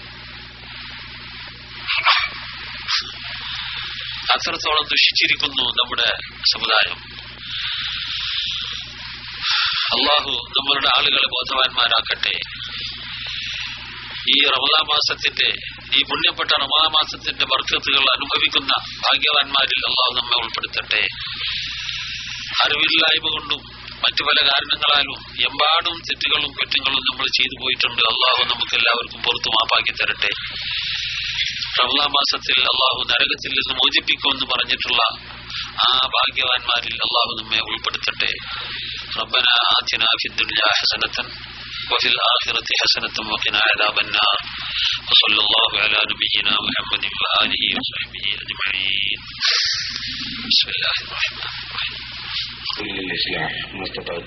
അത്രത്തോളം ദുഷിച്ചിരിക്കുന്നു നമ്മുടെ സമുദായം അള്ളാഹു നമ്മളുടെ ആളുകളെ ബോധവാന്മാരാക്കട്ടെ ഈ റമദാ മാസത്തിന്റെ ഈ പുണ്യപ്പെട്ട റമദാ മാസത്തിന്റെ വർക്കത്തുകൾ അനുഭവിക്കുന്ന ഭാഗ്യവാന്മാരിൽ അള്ളാഹു നമ്മെ ഉൾപ്പെടുത്തട്ടെ അറിവില്ലായ്മ കൊണ്ടും മറ്റു പല കാരണങ്ങളാലും എമ്പാടും തെറ്റുകളും കുറ്റങ്ങളും നമ്മൾ ചെയ്തു പോയിട്ടുണ്ട് അള്ളാഹു നമുക്ക് എല്ലാവർക്കും പുറത്തു മാപ്പാക്കി തരട്ടെ റമദാ മാസത്തിൽ അള്ളാഹു നരകത്തിൽ നിന്ന് മോചിപ്പിക്കുമെന്ന് പറഞ്ഞിട്ടുള്ള ആ ഭാഗ്യവാന്മാരിൽ അള്ളാഹു നമ്മെ ഉൾപ്പെടുത്തട്ടെ ربنا آتنا في الدنيا حسنة وفي الآخرة حسنة وقنا عذاب النار وصلى الله على نبينا محمد وآله وصحبه أجمعين بسم الله الرحمن الرحيم كل الإصلاح ما استطعت